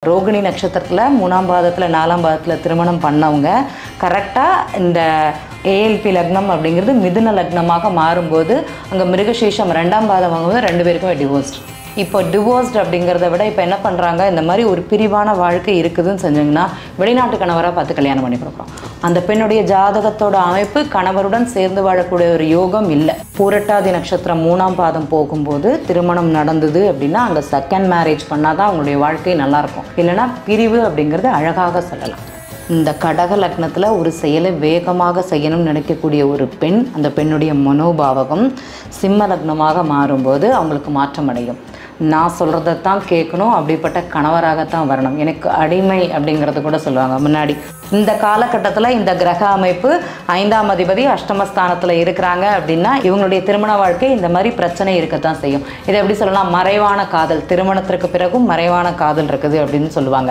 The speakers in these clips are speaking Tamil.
ரோகிணி நட்சத்திரத்தில் மூணாம் பாதத்தில் நாலாம் பாதத்தில் திருமணம் பண்ணவங்க கரெக்டாக இந்த ஏஎல்பி லக்னம் அப்படிங்கிறது மிதுன லக்னமாக மாறும்போது அங்கே மிருகசேஷம் ரெண்டாம் பாதம் வாங்கும்போது ரெண்டு பேருக்குமே டிவோர்ஸ்ட் இப்போ டிவோர்ஸ்ட் அப்படிங்கிறத விட இப்போ என்ன பண்ணுறாங்க இந்த மாதிரி ஒரு பிரிவான வாழ்க்கை இருக்குதுன்னு செஞ்சீங்கன்னா வெளிநாட்டு கணவராக பார்த்து கல்யாணம் பண்ணி கொடுக்குறோம் அந்த பெண்ணுடைய ஜாதகத்தோட அமைப்பு கணவருடன் சேர்ந்து வாழக்கூடிய ஒரு யோகம் இல்லை பூரட்டாதி நட்சத்திரம் மூணாம் பாதம் போகும்போது திருமணம் நடந்தது அப்படின்னா அங்கே செகண்ட் மேரேஜ் பண்ணால் தான் அவங்களுடைய வாழ்க்கை நல்லாயிருக்கும் இல்லைன்னா பிரிவு அப்படிங்கிறது அழகாக சொல்லலாம் இந்த கடக லக்னத்தில் ஒரு செயலை வேகமாக செய்யணும்னு நினைக்கக்கூடிய ஒரு பெண் அந்த பெண்ணுடைய மனோபாவகம் சிம்ம லக்னமாக மாறும்போது அவங்களுக்கு மாற்றம் அடையும் நான் சொல்கிறத தான் கேட்கணும் அப்படிப்பட்ட கணவராகத்தான் வரணும் எனக்கு அடிமை அப்படிங்கிறது கூட சொல்லுவாங்க முன்னாடி இந்த காலகட்டத்தில் இந்த கிரக அமைப்பு ஐந்தாம் அதிபதி அஷ்டமஸ்தானத்தில் இருக்கிறாங்க அப்படின்னா இவங்களுடைய திருமண வாழ்க்கை இந்த மாதிரி பிரச்சனை இருக்கத்தான் செய்யும் இதை எப்படி சொல்லலாம் மறைவான காதல் திருமணத்திற்கு பிறகும் மறைவான காதல் இருக்குது அப்படின்னு சொல்லுவாங்க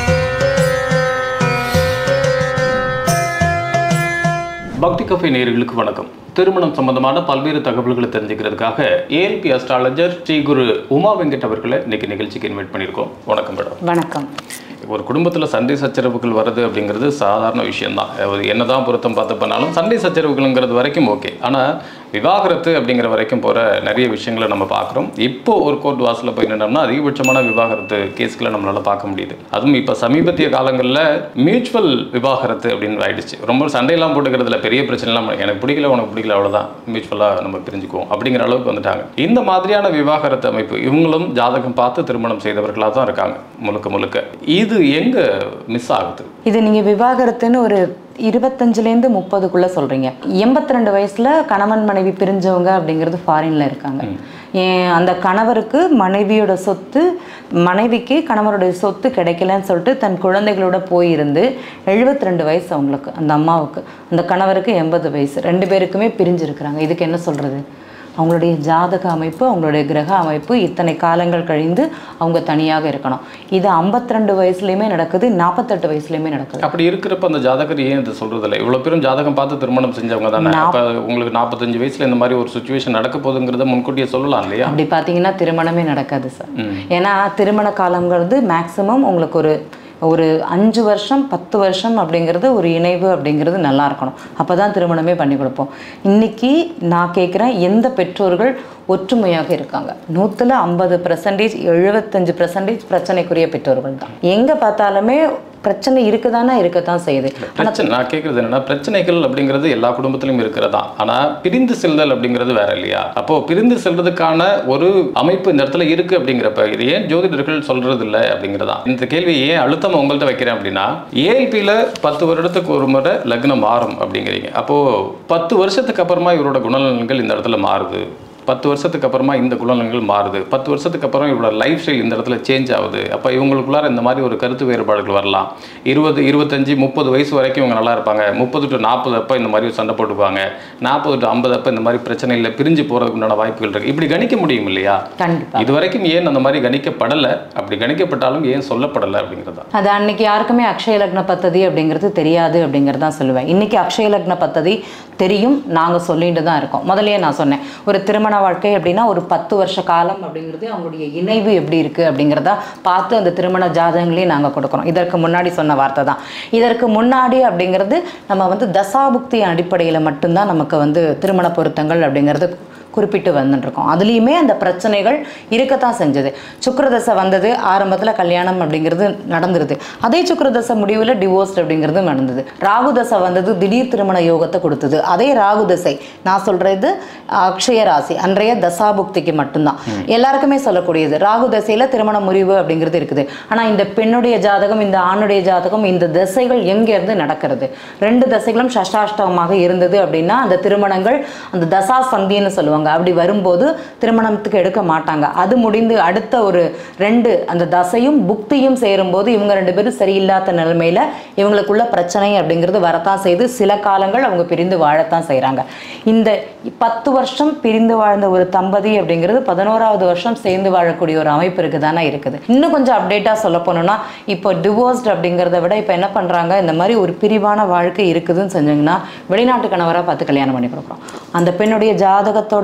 பக்தி கஃபே நேயர்களுக்கு வணக்கம் திருமணம் சம்பந்தமான பல்வேறு தகவல்களை தெரிஞ்சுக்கிறதுக்காக ஏஎல்பி அஸ்ட்ராலஜர் ஸ்ரீ குரு உமா வெங்கட் அவர்களை இன்னைக்கு நிகழ்ச்சிக்கு இன்வைட் பண்ணியிருக்கோம் வணக்கம் மேடம் வணக்கம் ஒரு குடும்பத்தில் சண்டை சச்சரவுகள் வருது அப்படிங்கிறது சாதாரண விஷயம்தான் அது என்னதான் பொருத்தம் பார்த்து பண்ணாலும் சண்டை சச்சரவுகள்ங்கிறது வரைக்கும் ஓகே ஆனால் விவாகரத்து அப்படிங்கிற வரைக்கும் போகிற நிறைய விஷயங்களை நம்ம பார்க்குறோம் இப்போ ஒரு கோர்ட் வாசலில் போய் நின்னோம்னா அதிகபட்சமான விவாகரத்து கேஸ்களை நம்மளால பார்க்க முடியுது அதுவும் இப்போ சமீபத்திய காலங்களில் மியூச்சுவல் விவாகரத்து அப்படின்னு ஆயிடுச்சு ரொம்ப சண்டையெல்லாம் போட்டுக்கிறதுல பெரிய பிரச்சனைலாம் எனக்கு பிடிக்கல உனக்கு பிடிக்கல அவ்வளோதான் மியூச்சுவலாக நம்ம பிரிஞ்சுக்குவோம் அப்படிங்கிற அளவுக்கு வந்துட்டாங்க இந்த மாதிரியான விவாகரத்து அமைப்பு இவங்களும் ஜாதகம் பார்த்து திருமணம் செய்தவர்களாக தான் இருக்காங்க முழுக்க முழுக்க இது எங்கே மிஸ் ஆகுது இது நீங்கள் விவாகரத்துன்னு ஒரு இருபத்தஞ்சுலேருந்து முப்பதுக்குள்ளே சொல்கிறீங்க எண்பத்தி ரெண்டு வயசில் கணவன் மனைவி பிரிஞ்சவங்க அப்படிங்கிறது ஃபாரினில் இருக்காங்க ஏன் அந்த கணவருக்கு மனைவியோட சொத்து மனைவிக்கு கணவருடைய சொத்து கிடைக்கலன்னு சொல்லிட்டு தன் குழந்தைகளோட போயிருந்து எழுபத்தி ரெண்டு வயசு அவங்களுக்கு அந்த அம்மாவுக்கு அந்த கணவருக்கு எண்பது வயசு ரெண்டு பேருக்குமே பிரிஞ்சிருக்கிறாங்க இதுக்கு என்ன சொல்கிறது அவங்களுடைய ஜாதக அமைப்பு அவங்களுடைய கிரக அமைப்பு இத்தனை காலங்கள் கழிந்து அவங்க தனியாக இருக்கணும் இது 52 ரெண்டு வயசுலையுமே நடக்குது நாற்பத்தெட்டு வயசுலையுமே நடக்குது அப்படி இருக்கிறப்ப அந்த ஜாதகர் ஏன் இதை சொல்றது இல்லை இவ்வளோ பேரும் ஜாதகம் பார்த்து திருமணம் செஞ்சவங்க தானே அப்போ உங்களுக்கு நாற்பத்தஞ்சு வயசுல இந்த மாதிரி ஒரு சுச்சுவேஷன் நடக்க போகுதுங்கிறத முன்கூட்டியே சொல்லலாம் இல்லையா அப்படி பார்த்தீங்கன்னா திருமணமே நடக்காது சார் ம். ஏன்னா திருமண காலங்கிறது மேக்ஸிமம் உங்களுக்கு ஒரு ஒரு அஞ்சு வருஷம் பத்து வருஷம் அப்படிங்கிறது ஒரு இணைவு அப்படிங்கிறது நல்லா இருக்கணும் அப்போ தான் திருமணமே பண்ணி கொடுப்போம் இன்னைக்கு நான் கேட்குறேன் எந்த பெற்றோர்கள் ஒற்றுமையாக இருக்காங்க நூற்றில் ஐம்பது பர்சன்டேஜ் எழுபத்தஞ்சு பர்சன்டேஜ் பிரச்சனைக்குரிய பெற்றோர்கள் தான் எங்கே பார்த்தாலுமே பிரச்சனை இருக்குதானா இருக்கத்தான் செய்யுது பிரச்சனை நான் கேட்கறது என்னன்னா பிரச்சனைகள் அப்படிங்கிறது எல்லா குடும்பத்திலும் இருக்கிறதா ஆனா பிரிந்து செல்தல் அப்படிங்கிறது வேற இல்லையா அப்போ பிரிந்து செல்றதுக்கான ஒரு அமைப்பு இந்த இடத்துல இருக்கு அப்படிங்கிறப்ப இது ஏன் ஜோதிடர்கள் சொல்றது இல்லை அப்படிங்கிறதா இந்த கேள்வி ஏன் அழுத்தம் உங்கள்கிட்ட வைக்கிறேன் அப்படின்னா ஏஎல்பியில் பத்து வருடத்துக்கு ஒரு முறை லக்னம் மாறும் அப்படிங்கிறீங்க அப்போ பத்து வருஷத்துக்கு அப்புறமா இவரோட குணநலன்கள் இந்த இடத்துல மாறுது பத்து வருஷத்துக்கு அப்புறமா இந்த குணநலன்கள் மாறுது பத்து வருஷத்துக்கு அப்புறம் இவரோட லைஃப் ஸ்டைல் இந்த இடத்துல சேஞ்ச் ஆகுது அப்போ இவங்களுக்குள்ளார இந்த மாதிரி ஒரு கருத்து வேறுபாடுகள் வரலாம் இருபது இருபத்தஞ்சி முப்பது வயசு வரைக்கும் இவங்க நல்லா இருப்பாங்க முப்பது டு நாற்பது அப்போ இந்த மாதிரி சண்டை போட்டுக்குவாங்க நாற்பது டு ஐம்பது அப்போ இந்த மாதிரி பிரச்சனையில் பிரிஞ்சு போகிறதுக்கு உண்டான வாய்ப்புகள் இருக்குது இப்படி கணிக்க முடியும் இல்லையா கண்டிப்பாக இது வரைக்கும் ஏன் அந்த மாதிரி கணிக்கப்படலை அப்படி கணிக்கப்பட்டாலும் ஏன் சொல்லப்படலை அப்படிங்கிறதா அது அன்னைக்கு யாருக்குமே அக்ஷய லக்ன பத்ததி அப்படிங்கிறது தெரியாது அப்படிங்கிறது தான் சொல்லுவேன் இன்னைக்கு அக்ஷய லக்ன பத்ததி தெரியும் நாங்கள் சொல்லிட்டு தான் இருக்கோம் முதல்லயே நான் சொன்னேன் ஒரு திருமண வாழ்க்கை அப்படின்னா ஒரு பத்து வருஷ காலம் அப்படிங்கிறது அவங்களுடைய இணைவு எப்படி இருக்குது அப்படிங்கிறத பார்த்து அந்த திருமண ஜாதகங்களையும் நாங்கள் கொடுக்குறோம் இதற்கு முன்னாடி சொன்ன வார்த்தை தான் இதற்கு முன்னாடி அப்படிங்கிறது நம்ம வந்து தசாபுக்தி அடிப்படையில் மட்டும்தான் நமக்கு வந்து திருமண பொருத்தங்கள் அப்படிங்கிறது குறிப்பிட்டு வந்துட்டுருக்கோம் அதுலேயுமே அந்த பிரச்சனைகள் இருக்கத்தான் செஞ்சது சுக்கிரதசை வந்தது ஆரம்பத்தில் கல்யாணம் அப்படிங்கிறது நடந்துருது அதே சுக்கிரதசை முடிவில் டிவோர்ஸ் அப்படிங்கிறது நடந்தது ராகுதசை வந்தது திடீர் திருமண யோகத்தை கொடுத்தது அதே ராகுதசை நான் சொல்கிறது அக்ஷய ராசி அன்றைய தசாபுக்திக்கு மட்டும்தான் எல்லாருக்குமே சொல்லக்கூடியது ராகு தசையில் திருமண முறிவு அப்படிங்கிறது இருக்குது ஆனால் இந்த பெண்ணுடைய ஜாதகம் இந்த ஆணுடைய ஜாதகம் இந்த திசைகள் எங்கேருந்து நடக்கிறது ரெண்டு தசைகளும் சஷ்டாஷ்டகமாக இருந்தது அப்படின்னா அந்த திருமணங்கள் அந்த தசா சந்தின்னு சொல்லுவாங்க அப்படி வரும்போது திருமணத்துக்கு எடுக்க மாட்டாங்க அது முடிந்து அடுத்த ஒரு ரெண்டு அந்த தசையும் புக்தியும் சேரும்போது இவங்க ரெண்டு பேரும் சரியில்லாத நிலைமையில இவங்களுக்குள்ள பிரச்சனை அப்படிங்கிறது வரத்தான் செய்து சில காலங்கள் அவங்க பிரிந்து வாழத்தான் செய்கிறாங்க இந்த பத்து வருஷம் பிரிந்து வாழ்ந்த ஒரு தம்பதி அப்படிங்கிறது பதினோராவது வருஷம் சேர்ந்து வாழக்கூடிய ஒரு அமைப்பு இருக்குதானே இருக்குது இன்னும் கொஞ்சம் அப்டேட்டாக சொல்ல போனோம்னா இப்போ டிவோர்ஸ்ட் அப்படிங்கிறத விட இப்போ என்ன பண்ணுறாங்க இந்த மாதிரி ஒரு பிரிவான வாழ்க்கை இருக்குதுன்னு செஞ்சாங்கன்னா வெளிநாட்டு கணவராக பார்த்து கல்யாணம் பண்ணி கொடுக்குறோம் அந்த பெண்ணுடைய ஜாதகத்தோட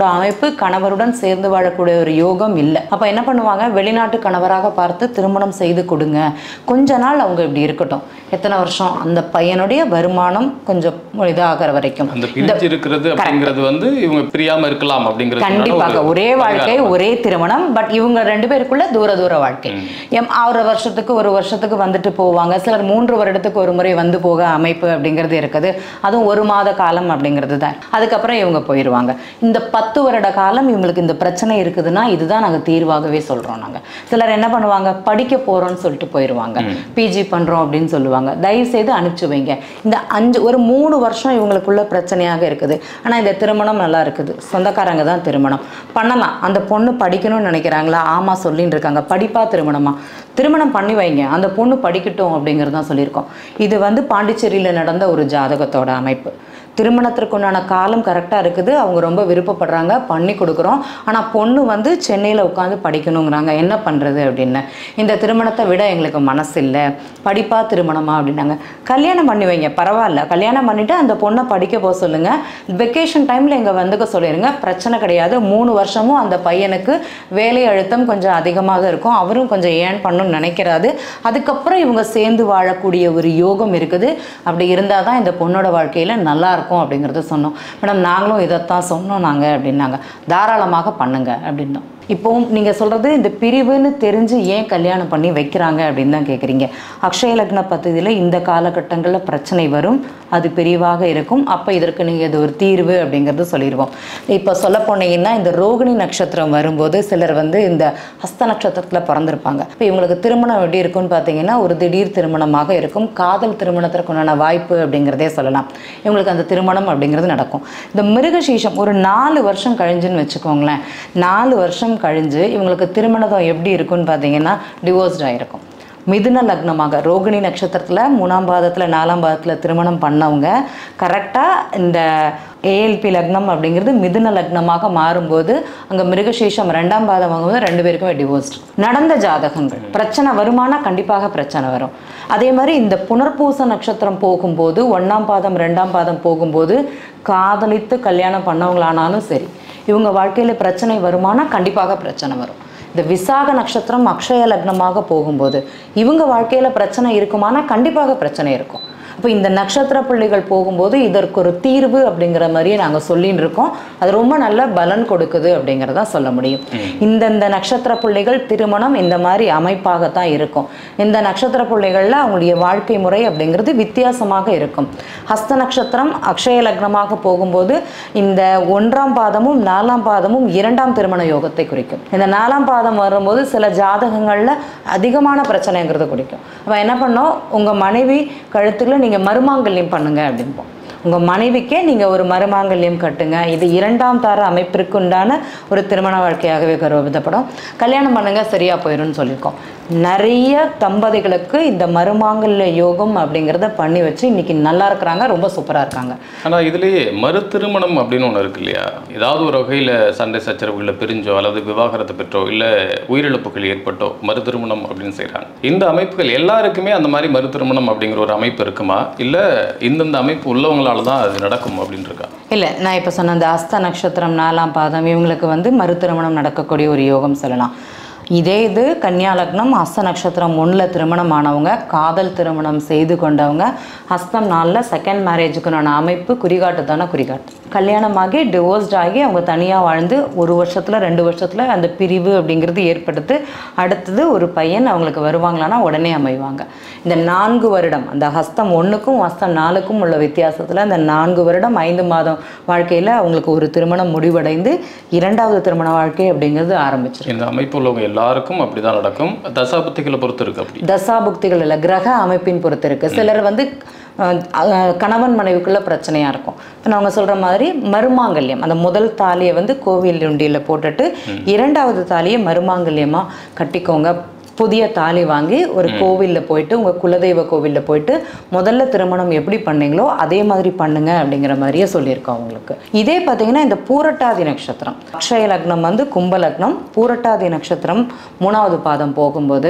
அமைப்பு கணவருடன் சேர்ந்து வாழக்கூடிய ஒரு யோகம் இல்லை அப்போ என்ன பண்ணுவாங்க வெளிநாட்டு கணவராக பார்த்து திருமணம் செய்து கொடுங்க கொஞ்ச நாள் அவங்க இப்படி இருக்கட்டும் எத்தனை வருஷம் அந்த பையனுடைய வருமானம் கொஞ்சம் இதாகிற வரைக்கும் அந்த பிரிஞ்சு இருக்கிறது அப்படிங்கிறது வந்து இவங்க பிரியாம இருக்கலாம் அப்படிங்கிறது கண்டிப்பாக ஒரே வாழ்க்கை ஒரே திருமணம் பட் இவங்க ரெண்டு பேருக்குள்ள தூர தூர வாழ்க்கை எம் ஆறு வருஷத்துக்கு ஒரு வருஷத்துக்கு வந்துட்டு போவாங்க சிலர் மூன்று வருடத்துக்கு ஒரு முறை வந்து போக அமைப்பு அப்படிங்கிறது இருக்குது அதுவும் ஒரு மாத காலம் அப்படிங்கிறது தான் அதுக்கப்புறம் இவங்க போயிடுவாங்க இந்த பத்து வருட காலம் இவங்களுக்கு இந்த பிரச்சனை இருக்குதுன்னா இதுதான் நாங்கள் தீர்வாகவே சொல்கிறோம் நாங்கள் சிலர் என்ன பண்ணுவாங்க படிக்க போகிறோம்னு சொல்லிட்டு போயிடுவாங்க பிஜி பண்ணுறோம் அப்படின்னு சொல்லுவாங்க தயவு செய்து அனுப்பிச்சு வைங்க இந்த அஞ்சு ஒரு மூணு வருஷம் இவங்களுக்குள்ள பிரச்சனையாக இருக்குது ஆனால் இந்த திருமணம் நல்லா இருக்குது சொந்தக்காரங்க தான் திருமணம் பண்ணலாம் அந்த பொண்ணு படிக்கணும்னு நினைக்கிறாங்களா ஆமாம் சொல்லின்னு இருக்காங்க படிப்பா திருமணமா திருமணம் பண்ணி வைங்க அந்த பொண்ணு படிக்கட்டும் அப்படிங்கிறது தான் சொல்லியிருக்கோம் இது வந்து பாண்டிச்சேரியில் நடந்த ஒரு ஜாதகத்தோட அமைப்பு திருமணத்திற்குண்டான காலம் கரெக்டாக இருக்குது அவங்க ரொம்ப விருப்பப்படுறாங்க பண்ணி கொடுக்குறோம் ஆனால் பொண்ணு வந்து சென்னையில் உட்காந்து படிக்கணுங்கிறாங்க என்ன பண்ணுறது அப்படின்னு இந்த திருமணத்தை விட எங்களுக்கு மனசு இல்லை படிப்பா திருமணமா அப்படின்னாங்க கல்யாணம் பண்ணி வைங்க பரவாயில்ல கல்யாணம் பண்ணிவிட்டு அந்த பொண்ணை படிக்க போக சொல்லுங்கள் வெக்கேஷன் டைமில் இங்கே வந்துக்க சொல்லிடுங்க பிரச்சனை கிடையாது மூணு வருஷமும் அந்த பையனுக்கு வேலை அழுத்தம் கொஞ்சம் அதிகமாக இருக்கும் அவரும் கொஞ்சம் ஏன் பண்ணணும்னு நினைக்கிறாரு அதுக்கப்புறம் இவங்க சேர்ந்து வாழக்கூடிய ஒரு யோகம் இருக்குது அப்படி இருந்தால் தான் இந்த பொண்ணோட வாழ்க்கையில் நல்லா இருக்கும் அப்படிங்கிறத சொன்னோம் மேடம் நாங்களும் இதைத்தான் சொன்னோம் நாங்கள் அப்படின்னாங்க தாராளமாக பண்ணுங்க அப்படின்னோம் இப்போவும் நீங்கள் சொல்கிறது இந்த பிரிவுன்னு தெரிஞ்சு ஏன் கல்யாணம் பண்ணி வைக்கிறாங்க அப்படின்னு தான் கேட்குறீங்க அக்ஷய லக்ன பദ്ധதியில் இந்த காலகட்டங்களில் பிரச்சனை வரும் அது பிரிவாக இருக்கும் அப்போ இதற்கு நீங்கள் இது ஒரு தீர்வு அப்படிங்கிறது சொல்லிடுவோம் இப்போ சொல்ல போனீங்கன்னா இந்த ரோகிணி நட்சத்திரம் வரும்போது சிலர் வந்து இந்த ஹஸ்த நட்சத்திரத்தில் பிறந்திருப்பாங்க இப்போ இவங்களுக்கு திருமணம் எப்படி இருக்கும்னு பார்த்தீங்கன்னா ஒரு திடீர் திருமணமாக இருக்கும் காதல் திருமணத்திற்குண்டான வாய்ப்பு அப்படிங்கிறதே சொல்லலாம் இவங்களுக்கு அந்த திருமணம் அப்படிங்கிறது நடக்கும் இந்த மிருகசீஷம் ஒரு நாலு வருஷம் கழிஞ்சுன்னு வச்சுக்கோங்களேன் நாலு வருஷம் கழிஞ்சு இவங்களுக்கு திருமணம் எப்படி இருக்கும்னு பார்த்தீங்கன்னா டிவோர்ஸ்ட் ஆகிருக்கும் மிதுன லக்னமாக ரோகிணி நட்சத்திரத்தில் மூணாம் பாதத்தில் நாலாம் பாதத்தில் திருமணம் பண்ணவங்க கரெக்டாக இந்த ஏஎல்பி லக்னம் அப்படிங்கிறது மிதுன லக்னமாக மாறும்போது அங்கே மிருகசேஷம் ரெண்டாம் பாதம் வாங்கும்போது ரெண்டு பேருக்குமே டிவோர்ஸ்ட் நடந்த ஜாதகங்கள் பிரச்சனை வருமானா கண்டிப்பாக பிரச்சனை வரும் அதே மாதிரி இந்த புனர்பூச நட்சத்திரம் போகும்போது ஒன்றாம் பாதம் ரெண்டாம் பாதம் போகும்போது காதலித்து கல்யாணம் பண்ணவங்களானாலும் சரி இவங்க வாழ்க்கையில் பிரச்சனை வருமானா கண்டிப்பாக பிரச்சனை வரும் இந்த விசாக நட்சத்திரம் அக்ஷய லக்னமாக போகும்போது இவங்க வாழ்க்கையில் பிரச்சனை இருக்குமானா கண்டிப்பாக பிரச்சனை இருக்கும் அப்போ இந்த நட்சத்திர புள்ளிகள் போகும்போது இதற்கு ஒரு தீர்வு அப்படிங்கிற மாதிரியே நாங்கள் சொல்லின்னு இருக்கோம் அது ரொம்ப நல்ல பலன் கொடுக்குது அப்படிங்கிறதா சொல்ல முடியும் இந்தந்த நட்சத்திர புள்ளிகள் திருமணம் இந்த மாதிரி அமைப்பாகத்தான் இருக்கும் இந்த நட்சத்திர புள்ளிகளில் அவங்களுடைய வாழ்க்கை முறை அப்படிங்கிறது வித்தியாசமாக இருக்கும் ஹஸ்த நட்சத்திரம் அக்ஷய லக்னமாக போகும்போது இந்த ஒன்றாம் பாதமும் நாலாம் பாதமும் இரண்டாம் திருமண யோகத்தை குறிக்கும் இந்த நாலாம் பாதம் வரும்போது சில ஜாதகங்களில் அதிகமான பிரச்சனைங்கிறத குறிக்கும் அப்போ என்ன பண்ணோம் உங்கள் மனைவி கழுத்தில் நீங்கள் மருமாங்கல்யம் பண்ணுங்க அப்படிம்போம் உங்கள் மனைவிக்கே நீங்கள் ஒரு மருமாங்கல்யம் கட்டுங்க இது இரண்டாம் தார அமைப்பிற்கு உண்டான ஒரு திருமண வாழ்க்கையாகவே கருதப்படும் கல்யாணம் பண்ணுங்க சரியாக போயிடும்னு சொல்லியிருக்கோம் நிறைய தம்பதிகளுக்கு இந்த மருமாங்கல்ய யோகம் அப்படிங்கிறத பண்ணி வச்சு இன்னைக்கு நல்லா இருக்கிறாங்க ரொம்ப சூப்பராக இருக்காங்க ஆனா இதுலயே மறு திருமணம் அப்படின்னு ஒண்ணு இருக்கு இல்லையா ஏதாவது ஒரு வகையில சண்டை சச்சரவுகளை பிரிஞ்சோ அல்லது விவாகரத்து பெற்றோ இல்ல உயிரிழப்புகள் ஏற்பட்டோ மறு திருமணம் அப்படின்னு செய்றாங்க இந்த அமைப்புகள் எல்லாருக்குமே அந்த மாதிரி மறு திருமணம் அப்படிங்கிற ஒரு அமைப்பு இருக்குமா இல்ல இந்தந்த அமைப்பு உள்ளவங்களால தான் அது நடக்கும் அப்படின்னு இருக்கா இல்லை நான் இப்போ சொன்ன அந்த அஸ்த நட்சத்திரம் நாலாம் பாதம் இவங்களுக்கு வந்து மறு திருமணம் நடக்கக்கூடிய ஒரு யோகம் சொல்லலாம் இதே இது கன்னியா லக்னம் ஹஸ்த நட்சத்திரம் ஒன்றில் திருமணம் ஆனவங்க காதல் திருமணம் செய்து கொண்டவங்க ஹஸ்தம் நாளில் செகண்ட் மேரேஜுக்குண்டான அமைப்பு குறிகாட்டு தானே குறிகாட்டு கல்யாணமாகி டிவோர்ஸ்ட் ஆகி அவங்க தனியாக வாழ்ந்து ஒரு வருஷத்தில் ரெண்டு வருஷத்தில் அந்த பிரிவு அப்படிங்கிறது ஏற்படுத்து அடுத்தது ஒரு பையன் அவங்களுக்கு வருவாங்களான்னா உடனே அமைவாங்க இந்த நான்கு வருடம் அந்த ஹஸ்தம் ஒன்றுக்கும் ஹஸ்தம் நாலுக்கும் உள்ள வித்தியாசத்தில் அந்த நான்கு வருடம் ஐந்து மாதம் வாழ்க்கையில் அவங்களுக்கு ஒரு திருமணம் முடிவடைந்து இரண்டாவது திருமண வாழ்க்கை அப்படிங்கிறது ஆரம்பிச்சிருக்கு இந்த அமைப்பு உள்ளவங்க எல்லாருக்கும் அப்படிதான் நடக்கும் தசாபத்திகளை பொறுத்து இருக்கு அப்படி தசாபுக்திகள் இல்லை கிரக அமைப்பின் பொறுத்து இருக்கு சிலர் வந்து அஹ், அஹ், கணவன் மனைவிக்குள்ள பிரச்சனையாக இருக்கும் இப்போ அவங்க சொல்கிற மாதிரி மருமாங்கல்யம் அந்த முதல் தாலியை வந்து கோவில் உண்டியில் போட்டுட்டு இரண்டாவது தாலியை மருமாங்கல்யமாக கட்டிக்கோங்க புதிய தாலி வாங்கி ஒரு கோவிலில் போயிட்டு உங்கள் குலதெய்வ கோவிலில் போயிட்டு முதல்ல திருமணம் எப்படி பண்ணீங்களோ அதே மாதிரி பண்ணுங்க அப்படிங்கிற மாதிரியே சொல்லியிருக்கோம் அவங்களுக்கு இதே பார்த்தீங்கன்னா இந்த பூரட்டாதி நட்சத்திரம் அக்ஷய லக்னம் வந்து கும்ப லக்னம் பூரட்டாதி நட்சத்திரம் மூணாவது பாதம் போகும்போது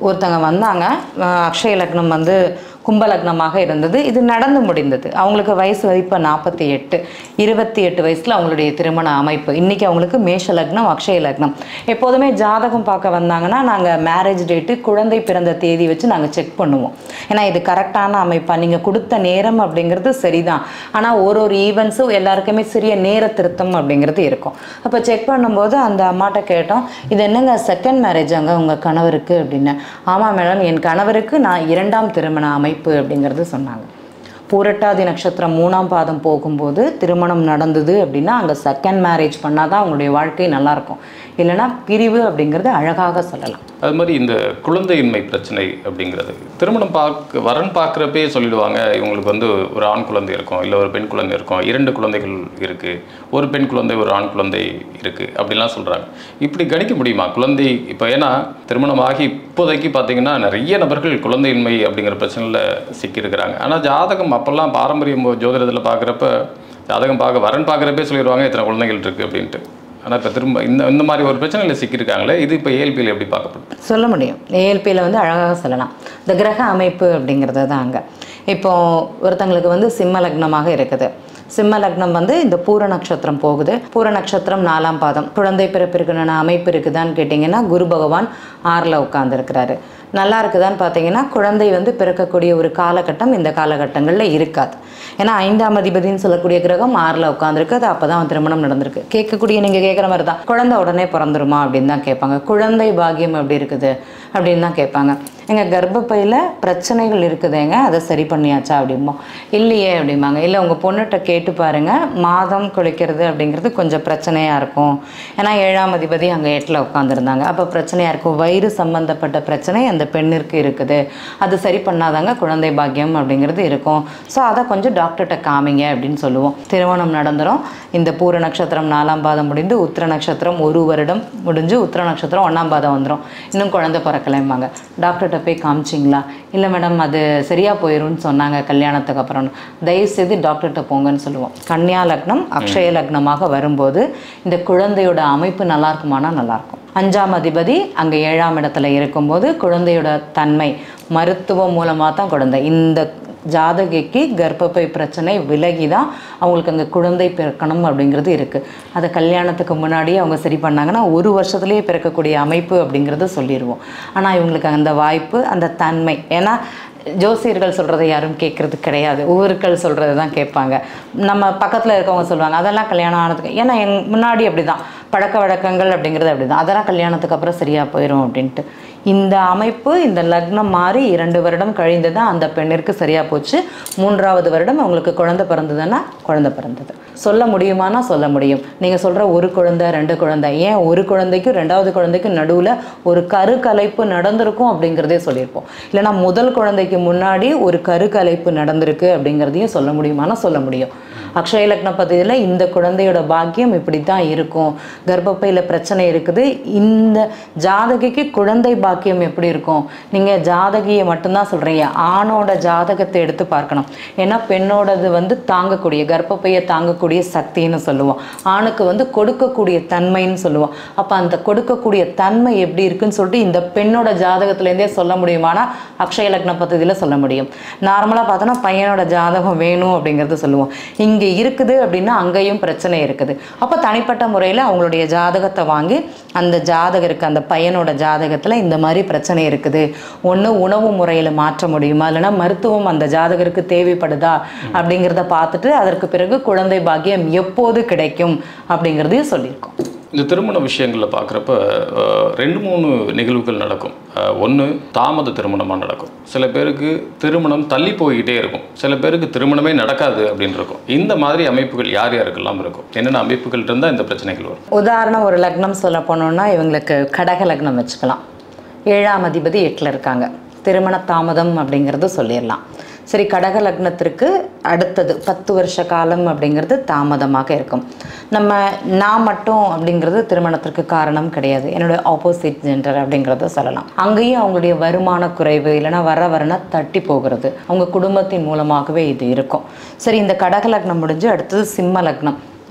ஒருத்தங்க வந்தாங்க அஹ் அக்ஷய லக்னம் வந்து கும்ப லக்னமாக இருந்தது இது நடந்து முடிந்தது அவங்களுக்கு வயசு இப்போ நாற்பத்தி எட்டு இருபத்தி எட்டு வயசில் அவங்களுடைய திருமண அமைப்பு இன்றைக்கி அவங்களுக்கு மேஷ லக்னம் அக்ஷய லக்னம் எப்போதுமே ஜாதகம் பார்க்க வந்தாங்கன்னா நாங்கள் மேரேஜ் டேட்டு குழந்தை பிறந்த தேதி வச்சு நாங்கள் செக் பண்ணுவோம் ஏன்னா இது கரெக்டான அமைப்பா நீங்கள் கொடுத்த நேரம் அப்படிங்கிறது சரிதான் ஆனால் ஒரு ஒரு ஈவெண்ட்ஸும் எல்லாருக்குமே சிறிய நேர திருத்தம் அப்படிங்கிறது இருக்கும் அப்போ செக் பண்ணும்போது அந்த அம்மாட்ட கேட்டோம் இது என்னங்க செகண்ட் மேரேஜ் அங்கே உங்கள் கணவருக்கு அப்படின்னு ஆமாம் மேடம் என் கணவருக்கு நான் இரண்டாம் திருமண அமைப்பு அப்படிங்கிறது சொன்னாங்க பூரட்டாதி நட்சத்திரம் மூணாம் பாதம் போகும்போது திருமணம் நடந்தது அப்படின்னா அங்கே செகண்ட் மேரேஜ் பண்ணால் தான் அவங்களுடைய வாழ்க்கை நல்லாயிருக்கும் இல்லைன்னா பிரிவு அப்படிங்கிறது அழகாக சொல்லலாம் அது மாதிரி இந்த குழந்தையின்மை பிரச்சனை அப்படிங்கிறது திருமணம் பார்க்க வரன் பார்க்குறப்பே சொல்லிடுவாங்க இவங்களுக்கு வந்து ஒரு ஆண் குழந்தை இருக்கும் இல்லை ஒரு பெண் குழந்தை இருக்கும் இரண்டு குழந்தைகள் இருக்குது ஒரு பெண் குழந்தை ஒரு ஆண் குழந்தை இருக்குது அப்படிலாம் சொல்கிறாங்க இப்படி கணிக்க முடியுமா குழந்தை இப்போ ஏன்னா திருமணமாகி இப்போதைக்கு பார்த்தீங்கன்னா நிறைய நபர்கள் குழந்தையின்மை அப்படிங்கிற பிரச்சனையில் சிக்கியிருக்கிறாங்க ஆனால் ஜாதகம் அப்போல்லாம் பாரம்பரியம் ஜோதிடத்தில் பார்க்குறப்ப ஜாதகம் பார்க்க வரன் பார்க்குறப்பே சொல்லிடுவாங்க இத்தனை குழந்தைகள் இருக்குது அப்படின்ட்டு ஆனால் இப்போ திரும்ப இந்த இந்த மாதிரி ஒரு பிரச்சனையில் சிக்கியிருக்காங்களே இது இப்போ ஏஎல்பியில் எப்படி பார்க்கப்படும் சொல்ல முடியும் ஏஎல்பியில் வந்து அழகாக சொல்லலாம் இந்த கிரக அமைப்பு அப்படிங்கிறது தான் அங்கே இப்போ ஒருத்தங்களுக்கு வந்து சிம்ம லக்னமாக இருக்குது சிம்ம லக்னம் வந்து இந்த பூர நட்சத்திரம் போகுது பூர நட்சத்திரம் நாலாம் பாதம் குழந்தை பிறப்பிற்குன்னு அமைப்பு இருக்குதான்னு கேட்டிங்கன்னா குரு பகவான் ஆறில் உட்காந்துருக்கிறாரு நல்லா இருக்குதான்னு பார்த்தீங்கன்னா குழந்தை வந்து பிறக்கக்கூடிய ஒரு காலகட்டம் இந்த காலகட்டங்களில் இருக்காது ஏன்னா ஐந்தாம் அதிபதினு சொல்லக்கூடிய கிரகம் ஆறில் உட்காந்துருக்கு அது அப்போ தான் திருமணம் நடந்திருக்கு கேட்கக்கூடிய நீங்கள் கேட்குற மாதிரி தான் குழந்தை உடனே பிறந்துருமா அப்படின்னு தான் கேட்பாங்க குழந்தை பாக்கியம் எப்படி இருக்குது அப்படின்னு தான் கேட்பாங்க எங்கள் கர்ப்பப்பையில் பிரச்சனைகள் இருக்குதுங்க அதை சரி பண்ணியாச்சா அப்படிம்போம் இல்லையே அப்படிம்பாங்க இல்லை உங்கள் பொண்ணுகிட்ட கேட்டு பாருங்கள் மாதம் குளிக்கிறது அப்படிங்கிறது கொஞ்சம் பிரச்சனையாக இருக்கும் ஏன்னா ஏழாம் அதிபதி அங்கே எட்டில் உட்காந்துருந்தாங்க அப்போ பிரச்சனையாக இருக்கும் வயிறு சம்மந்தப்பட்ட பிரச்சனை அந்த பெண்ணிற்கு இருக்குது அது சரி பண்ணாதாங்க குழந்தை பாக்கியம் அப்படிங்கிறது இருக்கும் ஸோ அதை கொஞ்சம் டாக்டர்கிட்ட காமிங்க அப்படின்னு சொல்லுவோம் திருமணம் நடந்துரும் இந்த பூர நட்சத்திரம் நாலாம் பாதம் முடிந்து உத்திர நட்சத்திரம் ஒரு வருடம் முடிஞ்சு உத்திர நட்சத்திரம் ஒன்றாம் பாதம் வந்துடும் இன்னும் குழந்தை பிறக்கலைம்பாங்க டாக்டர்கிட்ட போய் காமிச்சிங்களா இல்லை மேடம் அது சரியாக போயிரும்னு சொன்னாங்க கல்யாணத்துக்கு அப்புறம் தயவு செய்து டாக்டர்கிட்ட போங்கன்னு சொல்லுவோம் கன்னியா லக்னம் அக்ஷய லக்னமாக வரும்போது இந்த குழந்தையோட அமைப்பு நல்லா இருக்குமானா நல்லாயிருக்கும் அஞ்சாம் அதிபதி அங்கே ஏழாம் இடத்துல இருக்கும்போது குழந்தையோட தன்மை மருத்துவம் மூலமாக தான் குழந்தை இந்த ஜாதகிக்கு கர்ப்பப்பை பிரச்சனை விலகி தான் அவங்களுக்கு அங்கே குழந்தை பிறக்கணும் அப்படிங்கிறது இருக்குது அதை கல்யாணத்துக்கு முன்னாடியே அவங்க சரி பண்ணாங்கன்னா ஒரு வருஷத்துலேயே பிறக்கக்கூடிய அமைப்பு அப்படிங்கிறத சொல்லிடுவோம் ஆனால் இவங்களுக்கு அந்த வாய்ப்பு அந்த தன்மை ஏன்னா ஜோசியர்கள் சொல்கிறத யாரும் கேட்குறது கிடையாது ஊருக்கள் சொல்கிறது தான் கேட்பாங்க நம்ம பக்கத்தில் இருக்கவங்க சொல்லுவாங்க அதெல்லாம் கல்யாணம் ஆனதுக்கு ஏன்னா எங் முன்னாடி அப்படி தான் பழக்க வழக்கங்கள் அப்படிங்கிறது அப்படி தான் அதெல்லாம் கல்யாணத்துக்கு அப்புறம் சரியாக போயிடும் அப்படின்ட்டு இந்த அமைப்பு இந்த லக்னம் மாறி இரண்டு வருடம் கழிந்து தான் அந்த பெண்ணிற்கு சரியாக போச்சு மூன்றாவது வருடம் அவங்களுக்கு குழந்தை பிறந்ததுன்னா குழந்தை பிறந்தது சொல்ல முடியுமானா சொல்ல முடியும் நீங்கள் சொல்கிற ஒரு குழந்தை ரெண்டு குழந்தை ஏன் ஒரு குழந்தைக்கும் ரெண்டாவது குழந்தைக்கும் நடுவில் ஒரு கருக்கலைப்பு நடந்திருக்கும் அப்படிங்கிறதே சொல்லியிருப்போம் இல்லைனா முதல் குழந்தைக்கு முன்னாடி ஒரு கருக்கலைப்பு நடந்திருக்கு அப்படிங்கிறதையும் சொல்ல முடியுமானா சொல்ல முடியும் அக்ஷய லக்ன பദ്ധதியில் இந்த குழந்தையோட பாக்கியம் இப்படி தான் இருக்கும் கர்ப்பப்பையில் பிரச்சனை இருக்குது இந்த ஜாதகிக்கு குழந்தை பாக்கியம் எப்படி இருக்கும் நீங்கள் ஜாதகியை மட்டும்தான் சொல்கிறீங்க ஆணோட ஜாதகத்தை எடுத்து பார்க்கணும் ஏன்னா பெண்ணோடது வந்து தாங்கக்கூடிய கர்ப்பப்பையை தாங்கக்கூடிய சக்தின்னு சொல்லுவோம் ஆணுக்கு வந்து கொடுக்கக்கூடிய தன்மைன்னு சொல்லுவோம் அப்போ அந்த கொடுக்கக்கூடிய தன்மை எப்படி இருக்குன்னு சொல்லிட்டு இந்த பெண்ணோட ஜாதகத்துலேருந்தே சொல்ல முடியுமானா அக்ஷய லக்ன பദ്ധதியில் சொல்ல முடியும் நார்மலாக பார்த்தோன்னா பையனோட ஜாதகம் வேணும் அப்படிங்கிறது சொல்லுவோம் இங்கே இருக்குது அப்படின்னா அங்கேயும் பிரச்சனை இருக்குது அப்போ தனிப்பட்ட முறையில் அவங்களுடைய ஜாதகத்தை வாங்கி அந்த ஜாதகருக்கு அந்த பையனோட ஜாதகத்தில் இந்த மாதிரி பிரச்சனை இருக்குது ஒன்று உணவு முறையில் மாற்ற முடியுமா இல்லைன்னா மருத்துவம் அந்த ஜாதகருக்கு தேவைப்படுதா அப்படிங்கிறத பார்த்துட்டு அதற்கு பிறகு குழந்தை பாக்கியம் எப்போது கிடைக்கும் அப்படிங்கிறதையும் சொல்லியிருக்கோம் இந்த திருமண விஷயங்களில் பார்க்குறப்ப ரெண்டு மூணு நிகழ்வுகள் நடக்கும் ஒன்று தாமத திருமணமாக நடக்கும் சில பேருக்கு திருமணம் தள்ளி போய்கிட்டே இருக்கும் சில பேருக்கு திருமணமே நடக்காது அப்படின்னு இருக்கும் இந்த மாதிரி அமைப்புகள் யார் யாருக்கெல்லாம் இருக்கும் என்னென்ன அமைப்புகள் இருந்தால் இந்த பிரச்சனைகள் வரும் உதாரணம் ஒரு லக்னம் சொல்ல போனோம்னா இவங்களுக்கு கடக லக்னம் வச்சுக்கலாம் ஏழாம் அதிபதி எட்டில் இருக்காங்க திருமண தாமதம் அப்படிங்கிறது சொல்லிடலாம் சரி கடக லக்னத்திற்கு அடுத்தது பத்து வருஷ காலம் அப்படிங்கிறது தாமதமாக இருக்கும் நம்ம நான் மட்டும் அப்படிங்கிறது திருமணத்திற்கு காரணம் கிடையாது என்னுடைய ஆப்போசிட் ஜெண்டர் அப்படிங்கிறத சொல்லலாம் அங்கேயும் அவங்களுடைய வருமான குறைவு இல்லைன்னா வர வரனா தட்டி போகிறது அவங்க குடும்பத்தின் மூலமாகவே இது இருக்கும் சரி இந்த கடக லக்னம் முடிஞ்சு அடுத்தது சிம்ம லக்னம்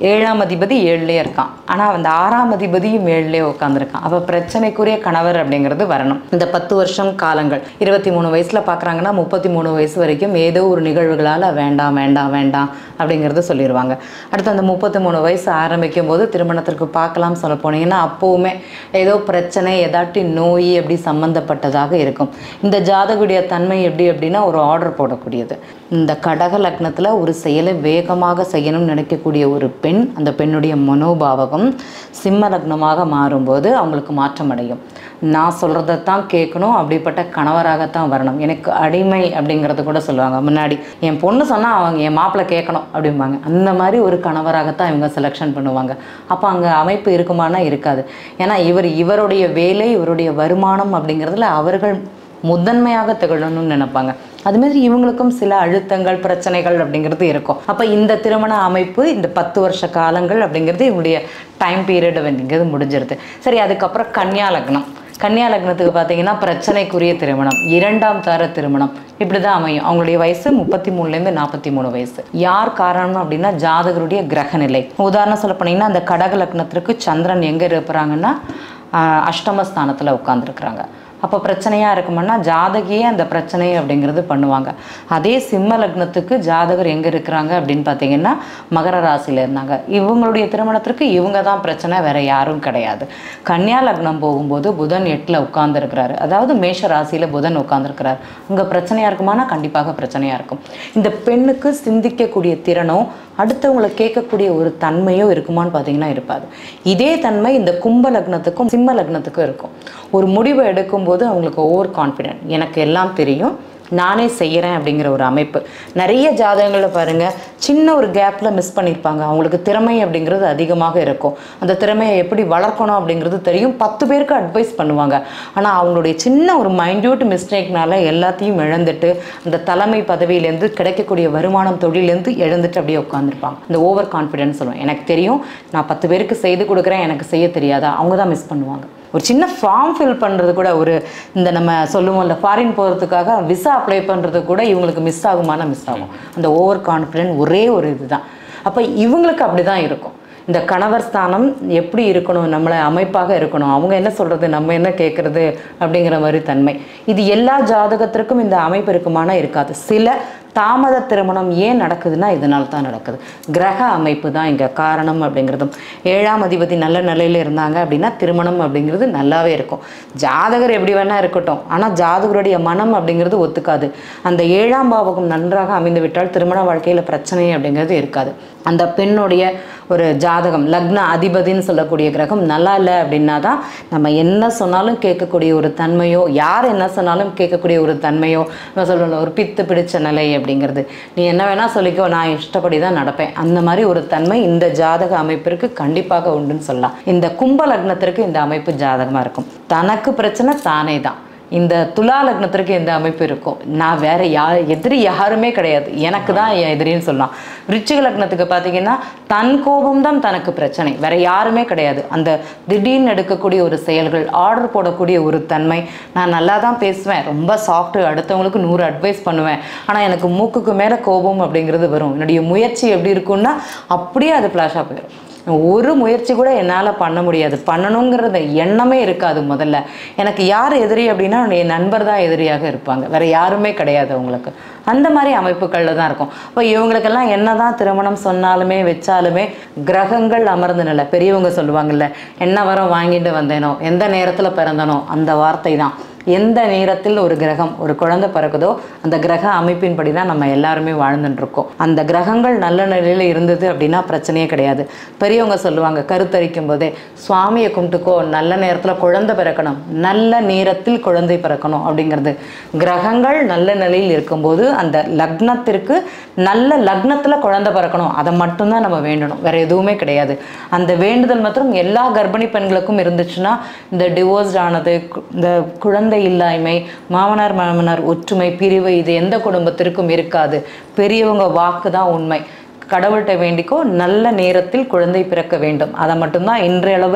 ஏழாம் அதிபதி ஏழுலேயே இருக்கான் ஆனால் அந்த ஆறாம் அதிபதியும் ஏழுலேயே உட்காந்துருக்கான் அப்போ பிரச்சனைக்குரிய கணவர் அப்படிங்கிறது வரணும் இந்த பத்து வருஷம் காலங்கள் இருபத்தி மூணு வயசில் பார்க்குறாங்கன்னா முப்பத்தி மூணு வயசு வரைக்கும் ஏதோ ஒரு நிகழ்வுகளால் வேண்டாம் வேண்டாம் வேண்டாம் அப்படிங்கிறத சொல்லிடுவாங்க அடுத்து அந்த முப்பத்தி மூணு வயசு ஆரம்பிக்கும் போது திருமணத்திற்கு பார்க்கலாம் சொல்ல போனீங்கன்னா அப்போவுமே ஏதோ பிரச்சனை ஏதாட்டி நோய் அப்படி சம்மந்தப்பட்டதாக இருக்கும் இந்த ஜாதகுடைய தன்மை எப்படி அப்படின்னா ஒரு ஆர்டர் போடக்கூடியது இந்த கடக லக்னத்தில் ஒரு செயலை வேகமாக செய்யணும்னு நினைக்கக்கூடிய ஒரு பெண் அந்த பெண்ணுடைய மனோபாவகம் சிம்ம லக்னமாக மாறும்போது அவங்களுக்கு மாற்றம் அடையும் நான் சொல்கிறதைத்தான் கேட்கணும் அப்படிப்பட்ட கணவராகத்தான் வரணும் எனக்கு அடிமை அப்படிங்கிறது கூட சொல்லுவாங்க முன்னாடி என் பொண்ணு சொன்னால் அவங்க என் மாப்பிள்ளை கேட்கணும் அப்படிம்பாங்க அந்த மாதிரி ஒரு கணவராகத்தான் இவங்க செலெக்ஷன் பண்ணுவாங்க அப்போ அங்கே அமைப்பு இருக்குமானா இருக்காது ஏன்னா இவர் இவருடைய வேலை இவருடைய வருமானம் அப்படிங்கிறதுல அவர்கள் முதன்மையாக திகழணும்னு நினைப்பாங்க அது மாதிரி இவங்களுக்கும் சில அழுத்தங்கள் பிரச்சனைகள் அப்படிங்கிறது இருக்கும் அப்போ இந்த திருமண அமைப்பு இந்த பத்து வருஷ காலங்கள் அப்படிங்கிறது இவங்களுடைய டைம் பீரியட் அப்படிங்கிறது முடிஞ்சிருது சரி அதுக்கப்புறம் கன்னியா லக்னம் கன்னியா லக்னத்துக்கு பார்த்தீங்கன்னா பிரச்சனைக்குரிய திருமணம் இரண்டாம் தர திருமணம் இப்படி தான் அமையும் அவங்களுடைய வயசு முப்பத்தி மூணுலேருந்து நாற்பத்தி மூணு வயசு யார் காரணம் அப்படின்னா ஜாதகருடைய கிரக நிலை உதாரணம் சொல்ல போனீங்கன்னா அந்த கடக லக்னத்திற்கு சந்திரன் எங்கே இருப்பாங்கன்னா ஆஹ் அஷ்டமஸ்தானத்தில் உட்காந்துருக்குறாங்க அப்போ பிரச்சனையாக இருக்குமுன்னா ஜாதகியே அந்த பிரச்சனை அப்படிங்கிறது பண்ணுவாங்க அதே சிம்ம லக்னத்துக்கு ஜாதகர் எங்கே இருக்கிறாங்க அப்படின்னு பார்த்தீங்கன்னா மகர ராசியில் இருந்தாங்க இவங்களுடைய திருமணத்திற்கு இவங்க தான் பிரச்சனை வேற யாரும் கிடையாது கன்னியா லக்னம் போகும்போது புதன் எட்டில் உட்கார்ந்துருக்கிறாரு அதாவது மேஷ ராசியில் புதன் உட்கார்ந்துருக்கிறார் அங்கே பிரச்சனையாக இருக்குமானா கண்டிப்பாக பிரச்சனையாக இருக்கும் இந்த பெண்ணுக்கு சிந்திக்கக்கூடிய திறனோ அடுத்தவங்களை கேட்கக்கூடிய ஒரு தன்மையோ இருக்குமான்னு பார்த்தீங்கன்னா இருப்பாது இதே தன்மை இந்த கும்ப லக்னத்துக்கும் சிம்ம லக்னத்துக்கும் இருக்கும் ஒரு முடிவை எடுக்கும்போது அவங்களுக்கு ஓவர் கான்ஃபிடென்ட் எனக்கு எல்லாம் தெரியும் நானே செய்கிறேன் அப்படிங்கிற ஒரு அமைப்பு நிறைய ஜாதகங்களில் பாருங்கள் சின்ன ஒரு கேப்பில் மிஸ் பண்ணியிருப்பாங்க அவங்களுக்கு திறமை அப்படிங்கிறது அதிகமாக இருக்கும் அந்த திறமையை எப்படி வளர்க்கணும் அப்படிங்கிறது தெரியும் பத்து பேருக்கு அட்வைஸ் பண்ணுவாங்க ஆனால் அவங்களுடைய சின்ன ஒரு மைன்யூட் மிஸ்டேக்னால எல்லாத்தையும் இழந்துட்டு அந்த தலைமை பதவியிலேருந்து கிடைக்கக்கூடிய வருமானம் தொழிலேருந்து இழந்துட்டு அப்படியே உட்காந்துருப்பாங்க இந்த ஓவர் கான்ஃபிடென்ஸ் சொல்லுவேன் எனக்கு தெரியும் நான் பத்து பேருக்கு செய்து கொடுக்குறேன் எனக்கு செய்ய தெரியாதா அவங்க தான் மிஸ் பண்ணுவாங்க ஒரு சின்ன ஃபார்ம் ஃபில் பண்ணுறது கூட ஒரு இந்த நம்ம சொல்லுவோம்ல ஃபாரின் போகிறதுக்காக விசா அப்ளை பண்ணுறது கூட இவங்களுக்கு மிஸ் ஆகுமானா மிஸ் ஆகும் அந்த ஓவர் கான்ஃபிடென்ட் ஒரே ஒரு இதுதான் அப்போ இவங்களுக்கு அப்படி தான் இருக்கும் இந்த கணவர் ஸ்தானம் எப்படி இருக்கணும் நம்மளை அமைப்பாக இருக்கணும் அவங்க என்ன சொல்கிறது நம்ம என்ன கேட்குறது அப்படிங்கிற மாதிரி தன்மை இது எல்லா ஜாதகத்திற்கும் இந்த அமைப்பு இருக்குமானா இருக்காது சில தாமத திருமணம் ஏன் நடக்குதுன்னா இதனால தான் நடக்குது கிரக அமைப்பு தான் இங்கே காரணம் அப்படிங்கிறதும் ஏழாம் அதிபதி நல்ல நிலையில் இருந்தாங்க அப்படின்னா திருமணம் அப்படிங்கிறது நல்லாவே இருக்கும் ஜாதகர் எப்படி வேணா இருக்கட்டும் ஆனால் ஜாதகருடைய மனம் அப்படிங்கிறது ஒத்துக்காது அந்த ஏழாம் பாவகம் நன்றாக அமைந்து விட்டால் திருமண வாழ்க்கையில் பிரச்சனை அப்படிங்கிறது இருக்காது அந்த பெண்ணுடைய ஒரு ஜாதகம் லக்ன அதிபதின்னு சொல்லக்கூடிய கிரகம் நல்லா இல்லை அப்படின்னா தான் நம்ம என்ன சொன்னாலும் கேட்கக்கூடிய ஒரு தன்மையோ யார் என்ன சொன்னாலும் கேட்கக்கூடிய ஒரு தன்மையோ நம்ம சொல்லணும் ஒரு பித்து பிடிச்ச நிலை அப்படிங்கிறது நீ என்ன வேணால் சொல்லிக்கோ நான் இஷ்டப்படி தான் நடப்பேன் அந்த மாதிரி ஒரு தன்மை இந்த ஜாதக அமைப்பிற்கு கண்டிப்பாக உண்டுன்னு சொல்லலாம் இந்த கும்ப லக்னத்திற்கு இந்த அமைப்பு ஜாதகமாக இருக்கும் தனக்கு பிரச்சனை தானே தான் இந்த துலா லக்னத்திற்கு இந்த அமைப்பு இருக்கும் நான் வேற யா எதிரி யாருமே கிடையாது எனக்கு தான் என் எதிரின்னு சொல்லலாம் விருச்சிக லக்னத்துக்கு பார்த்தீங்கன்னா தன் கோபம் தான் தனக்கு பிரச்சனை வேற யாருமே கிடையாது அந்த திடீர்னு எடுக்கக்கூடிய ஒரு செயல்கள் ஆர்டர் போடக்கூடிய ஒரு தன்மை நான் நல்லா தான் பேசுவேன் ரொம்ப சாஃப்ட் அடுத்தவங்களுக்கு நூறு அட்வைஸ் பண்ணுவேன் ஆனால் எனக்கு மூக்குக்கு மேலே கோபம் அப்படிங்கிறது வரும் என்னுடைய முயற்சி எப்படி இருக்கும்னா அப்படியே அது ஃப்ளாஷாக போயிடும் ஒரு முயற்சி கூட என்னால் பண்ண முடியாது பண்ணணுங்கிறத எண்ணமே இருக்காது முதல்ல எனக்கு யார் எதிரி அப்படின்னா என் நண்பர் தான் எதிரியாக இருப்பாங்க வேற யாருமே கிடையாது அவங்களுக்கு அந்த மாதிரி அமைப்புகளில் தான் இருக்கும் இப்போ இவங்களுக்கெல்லாம் என்ன தான் திருமணம் சொன்னாலுமே வச்சாலுமே கிரகங்கள் அமர்ந்த நிலை பெரியவங்க சொல்லுவாங்கல்ல என்ன வரம் வாங்கிட்டு வந்தேனோ எந்த நேரத்தில் பிறந்தனோ அந்த வார்த்தை தான் எந்த நேரத்தில் ஒரு கிரகம் ஒரு குழந்தை பிறக்குதோ அந்த கிரக அமைப்பின்படி தான் நம்ம எல்லாருமே வாழ்ந்துட்டு இருக்கோம் அந்த கிரகங்கள் நல்ல நிலையில் இருந்தது அப்படின்னா பிரச்சனையே கிடையாது பெரியவங்க சொல்லுவாங்க கருத்தரிக்கும் போதே சுவாமியை கும்பிட்டுக்கோ நல்ல நேரத்தில் குழந்தை பிறக்கணும் நல்ல நேரத்தில் குழந்தை பிறக்கணும் அப்படிங்கிறது கிரகங்கள் நல்ல நிலையில் இருக்கும்போது அந்த லக்னத்திற்கு நல்ல லக்னத்தில் குழந்தை பிறக்கணும் அதை மட்டும்தான் நம்ம வேண்டணும் வேற எதுவுமே கிடையாது அந்த வேண்டுதல் மாத்திரம் எல்லா கர்ப்பிணி பெண்களுக்கும் இருந்துச்சுன்னா இந்த டிவோர்ஸ்ட் ஆனது கு- இந்த குழந்தை இல்லாய்மை மாமனார் மாமனார் ஒற்றுமை பிரிவு இது எந்த குடும்பத்திற்கும் இருக்காது பெரியவங்க வாக்கு தான் உண்மை கடவுள்கிட்ட வேண்டிக்கோ நல்ல நேரத்தில் குழந்தை பிறக்க வேண்டும் அதை மட்டும்தான் இன்றைய அளவில்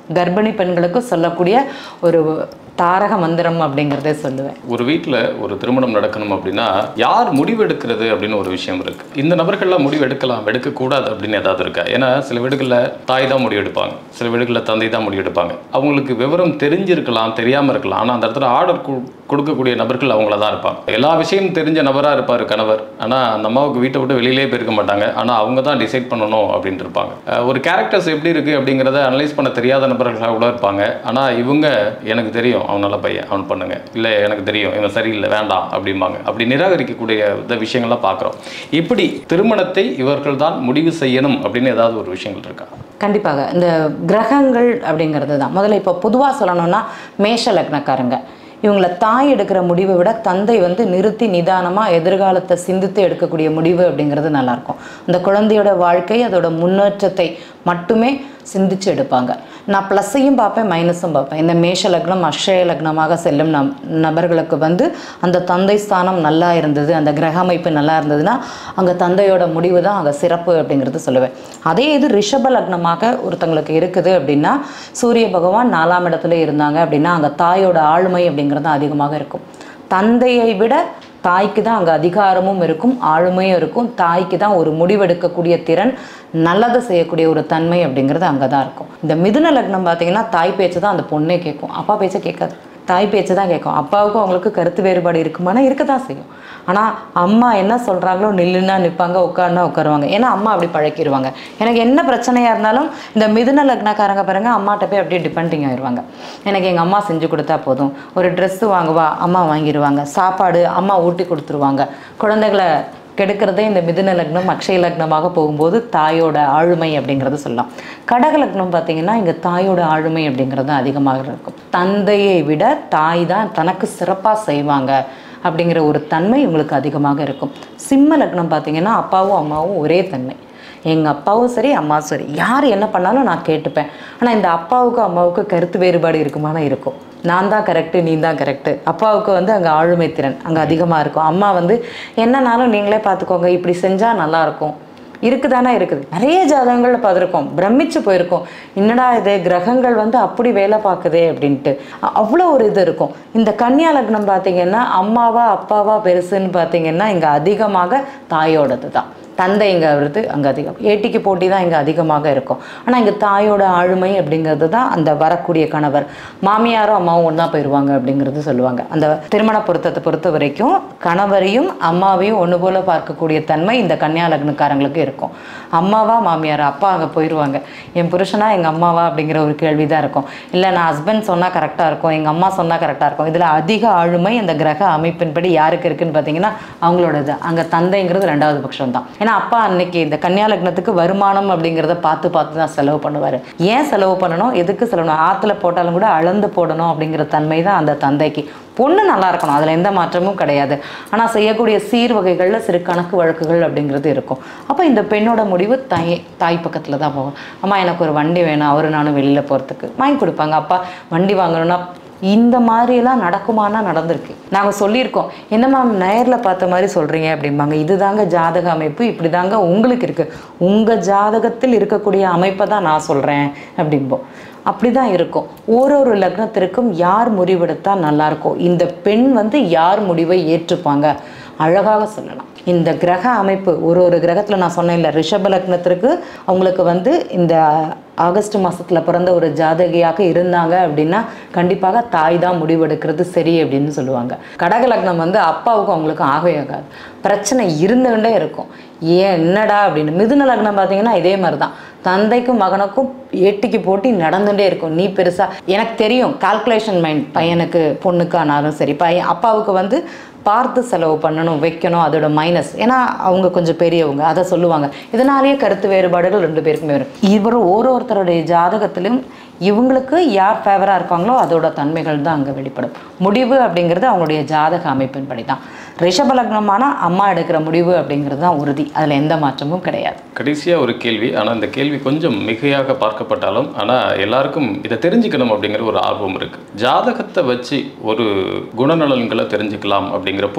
கர்ப்பிணி பெண்களுக்கு சொல்லக்கூடிய ஒரு தாரக மந்திரம் அப்படிங்கிறதே சொல்லுவேன் ஒரு வீட்டில் ஒரு திருமணம் நடக்கணும் அப்படின்னா யார் முடிவு எடுக்கிறது அப்படின்னு ஒரு விஷயம் இருக்கு இந்த நபர்கள்லாம் முடிவு எடுக்கலாம் எடுக்கக்கூடாது அப்படின்னு ஏதாவது இருக்கா ஏன்னா சில வீடுகளில் தாய் தான் முடிவு எடுப்பாங்க சில வீடுகளில் தந்தை தான் முடிவு எடுப்பாங்க அவங்களுக்கு விவரம் தெரிஞ்சிருக்கலாம் தெரியாமல் இருக்கலாம் ஆனால் அந்த இடத்துல ஆர்டர் கொடுக்கக்கூடிய நபர்கள் அவங்கள தான் இருப்பாங்க எல்லா விஷயமும் தெரிஞ்ச நபராக இருப்பார் கணவர் ஆனால் அந்த அம்மாவுக்கு வீட்டை விட்டு வெளியிலே போயிருக்க மாட்டாங்க ஆனால் அவங்க தான் டிசைட் பண்ணணும் அப்படின்ட்டு இருப்பாங்க அஹ் ஒரு கேரக்டர்ஸ் எப்படி இருக்குது அப்படிங்கிறத அனலைஸ் பண்ண தெரியாத நபர்களாக கூட இருப்பாங்க ஆனால் இவங்க எனக்கு தெரியும் அவன் நல்ல பையன் அவன் பண்ணுங்க இல்லை எனக்கு தெரியும் இவன் சரியில்லை வேண்டாம் அப்படிம்பாங்க அப்படி நிராகரிக்கக்கூடிய இந்த விஷயங்கள்லாம் பார்க்குறோம் இப்படி திருமணத்தை இவர்கள் தான் முடிவு செய்யணும் அப்படின்னு ஏதாவது ஒரு விஷயங்கள் இருக்கா கண்டிப்பாக இந்த கிரகங்கள் அப்படிங்கிறது தான் முதல்ல இப்போ பொதுவாக சொல்லணும்னா மேஷ லக்னக்காரங்க இவங்கள தாய் எடுக்கிற முடிவை விட தந்தை வந்து நிறுத்தி நிதானமாக எதிர்காலத்தை சிந்தித்து எடுக்கக்கூடிய முடிவு அப்படிங்கிறது நல்லாயிருக்கும் அந்த குழந்தையோட வாழ்க்கை அதோட முன்னேற்றத்தை மட்டுமே சிந்திச்சு எடுப்பாங்க நான் ப்ளஸ்ஸையும் பார்ப்பேன் மைனஸும் பார்ப்பேன் இந்த மேஷ லக்னம் அக்ஷய லக்னமாக செல்லும் நம் நபர்களுக்கு வந்து அந்த தந்தை ஸ்தானம் நல்லா இருந்தது அந்த கிரக அமைப்பு நல்லா இருந்ததுன்னா அங்கே தந்தையோட முடிவு தான் அங்கே சிறப்பு அப்படிங்கிறது சொல்லுவேன் அதே இது ரிஷப லக்னமாக ஒருத்தங்களுக்கு இருக்குது அப்படின்னா சூரிய பகவான் நாலாம் இடத்துல இருந்தாங்க அப்படின்னா அங்கே தாயோட ஆளுமை அப்படிங்கிறது அதிகமாக இருக்கும் தந்தையை விட தாய்க்கு தான் அங்கே அதிகாரமும் இருக்கும் ஆளுமையும் இருக்கும் தாய்க்கு தான் ஒரு முடிவெடுக்கக்கூடிய திறன் நல்லதை செய்யக்கூடிய ஒரு தன்மை அப்படிங்கிறது அங்கே தான் இருக்கும் இந்த மிதுன லக்னம் பார்த்தீங்கன்னா தாய் பேச்சு தான் அந்த பொண்ணே கேட்கும் அப்பா பேச்சை கேட்காது தாய் பேச்சு தான் கேட்கும் அப்பாவுக்கும் அவங்களுக்கு கருத்து வேறுபாடு இருக்குமானா இருக்க தான் செய்யும் ஆனால் அம்மா என்ன சொல்கிறாங்களோ நில்லுன்னா நிற்பாங்க உட்காருனா உட்காருவாங்க ஏன்னா அம்மா அப்படி பழக்கிடுவாங்க எனக்கு என்ன பிரச்சனையாக இருந்தாலும் இந்த மிதுன லக்னக்காரங்க பாருங்க அம்மாட்ட போய் அப்படியே டிபெண்டிங் ஆயிடுவாங்க எனக்கு எங்கள் அம்மா செஞ்சு கொடுத்தா போதும் ஒரு ட்ரெஸ்ஸு வாங்குவா அம்மா வாங்கிடுவாங்க சாப்பாடு அம்மா ஊட்டி கொடுத்துருவாங்க குழந்தைகளை கெடுக்கிறதே இந்த மிதுன லக்னம் அக்ஷய லக்னமாக போகும்போது தாயோட ஆளுமை அப்படிங்கிறது சொல்லலாம் கடக லக்னம் பார்த்தீங்கன்னா இங்கே தாயோட ஆளுமை அப்படிங்கிறது அதிகமாக இருக்கும் தந்தையை விட தாய் தான் தனக்கு சிறப்பாக செய்வாங்க அப்படிங்கிற ஒரு தன்மை உங்களுக்கு அதிகமாக இருக்கும் சிம்ம லக்னம் பார்த்தீங்கன்னா அப்பாவும் அம்மாவும் ஒரே தன்மை எங்கள் அப்பாவும் சரி அம்மாவும் சரி யார் என்ன பண்ணாலும் நான் கேட்டுப்பேன் ஆனால் இந்த அப்பாவுக்கும் அம்மாவுக்கும் கருத்து வேறுபாடு இருக்குமானா இருக்கும் நான் தான் கரெக்டு நீ தான் கரெக்டு அப்பாவுக்கு வந்து அங்கே ஆளுமை திறன் அங்கே அதிகமாக இருக்கும் அம்மா வந்து என்னன்னாலும் நீங்களே பார்த்துக்கோங்க இப்படி செஞ்சால் நல்லாயிருக்கும் இருக்குதானே இருக்குது நிறைய ஜாதகங்களில் பார்த்துருக்கோம் பிரமிச்சு போயிருக்கோம் என்னடா இது கிரகங்கள் வந்து அப்படி வேலை பார்க்குதே அப்படின்ட்டு அ- அவ்வளோ ஒரு இது இருக்கும் இந்த கன்னியா லக்னம் பார்த்தீங்கன்னா அம்மாவா அப்பாவா பெருசுன்னு பார்த்தீங்கன்னா இங்கே அதிகமாக தாயோடது தான் தந்தை இங்கே வருது அங்கே அதிகம் ஏட்டிக்கு போட்டி தான் இங்கே அதிகமாக இருக்கும் ஆனால் இங்கே தாயோட ஆளுமை அப்படிங்கிறது தான் அந்த வரக்கூடிய கணவர் மாமியாரும் அம்மாவும் ஒன்றா போயிடுவாங்க அப்படிங்கிறது சொல்லுவாங்க அந்த திருமண பொருத்தத்தை பொறுத்த வரைக்கும் கணவரையும் அம்மாவையும் ஒன்று போல பார்க்கக்கூடிய தன்மை இந்த கன்னியா லக்னக்காரங்களுக்கு இருக்கும் அம்மாவா மாமியாரா அப்பா அங்கே போயிடுவாங்க என் புருஷனா எங்கள் அம்மாவா அப்படிங்கிற ஒரு கேள்வி தான் இருக்கும் இல்லை நான் ஹஸ்பண்ட் சொன்னால் கரெக்டாக இருக்கும் எங்கள் அம்மா சொன்னால் கரெக்டாக இருக்கும் இதில் அதிக ஆளுமை அந்த கிரக அமைப்பின்படி யாருக்கு இருக்குன்னு பார்த்தீங்கன்னா அவங்களோடது அங்கே தந்தைங்கிறது ரெண்டாவது பட்சம் தான் ஏன்னா அப்பா அன்னைக்கு இந்த கன்னியா லக்னத்துக்கு வருமானம் அப்படிங்கிறத பார்த்து பார்த்து தான் செலவு பண்ணுவார் ஏன் செலவு பண்ணணும் எதுக்கு செலவு பண்ணணும்? ஆற்றுல போட்டாலும் கூட அளந்து போடணும் அப்படிங்கிற தன்மை தான் அந்த தந்தைக்கு பொண்ணு நல்லா இருக்கணும் அதில் எந்த மாற்றமும் கிடையாது ஆனால் செய்யக்கூடிய சீர் வகைகளில் சிறு கணக்கு வழக்குகள் அப்படிங்கிறது இருக்கும் அப்போ இந்த பெண்ணோட முடிவு தாய் தாய் பக்கத்தில் தான் போகும் அம்மா எனக்கு ஒரு வண்டி வேணும் அவரு நானும் வெளியில் போகிறதுக்கு வாங்கி கொடுப்பாங்க அப்பா வண்டி வாங்கணும்னா இந்த மாதிரியெல்லாம் நடக்குமானா நடந்திருக்கு நாங்கள் சொல்லியிருக்கோம் என்ன மேம் நேரில் பார்த்த மாதிரி சொல்கிறீங்க அப்படிம்பாங்க இதுதாங்க ஜாதக அமைப்பு இப்படி தாங்க உங்களுக்கு இருக்குது உங்கள் ஜாதகத்தில் இருக்கக்கூடிய அமைப்பை தான் நான் சொல்கிறேன் அப்படிம்போம் அப்படி தான் இருக்கும் ஒரு ஒரு லக்னத்திற்கும் யார் முடிவெடுத்தா நல்லா இருக்கும் இந்த பெண் வந்து யார் முடிவை ஏற்றுப்பாங்க அழகாக சொல்லலாம் இந்த கிரக அமைப்பு ஒரு ஒரு கிரகத்தில் நான் சொன்னேன் இல்லை ரிஷப லக்னத்திற்கு அவங்களுக்கு வந்து இந்த ஆகஸ்ட் மாதத்தில் பிறந்த ஒரு ஜாதகியாக இருந்தாங்க அப்படின்னா கண்டிப்பாக தாய் தான் முடிவெடுக்கிறது சரி அப்படின்னு சொல்லுவாங்க கடக லக்னம் வந்து அப்பாவுக்கும் அவங்களுக்கும் ஆகவே ஆகாது பிரச்சனை இருந்துகிட்டே இருக்கும் ஏன் என்னடா அப்படின்னு மிதுன லக்னம் பார்த்தீங்கன்னா இதே மாதிரி தான் தந்தைக்கும் மகனுக்கும் எட்டிக்கு போட்டி நடந்துகிட்டே இருக்கும் நீ பெருசா எனக்கு தெரியும் கால்குலேஷன் மைண்ட் பையனுக்கு பொண்ணுக்கு ஆனாலும் சரி பையன் அப்பாவுக்கு வந்து பார்த்து செலவு பண்ணணும் வைக்கணும் அதோட மைனஸ் ஏன்னா அவங்க கொஞ்சம் பெரியவங்க அதை சொல்லுவாங்க இதனாலேயே கருத்து வேறுபாடுகள் ரெண்டு பேருக்குமே வரும் இவர் ஒரு ஒருத்தருடைய ஜாதகத்திலும் இவங்களுக்கு யார் ஃபேவராக இருப்பாங்களோ அதோட தன்மைகள் தான் அங்கே வெளிப்படும் முடிவு அப்படிங்கிறது அவங்களுடைய ஜாதக அமைப்பின்படி தான் ரிஷப லக்னமான அம்மா எடுக்கிற முடிவு அப்படிங்கிறது தான் உறுதி அதில் எந்த மாற்றமும் கிடையாது கடைசியாக ஒரு கேள்வி ஆனால் இந்த கேள்வி கொஞ்சம் மிகையாக பார்க்கப்பட்டாலும் ஆனால் எல்லாருக்கும் இதை தெரிஞ்சுக்கணும் அப்படிங்கிற ஒரு ஆர்வம் இருக்குது ஜாதகத்தை வச்சு ஒரு குணநலன்களை தெரிஞ்சுக்கலாம் அப்படிங்கிறப்போ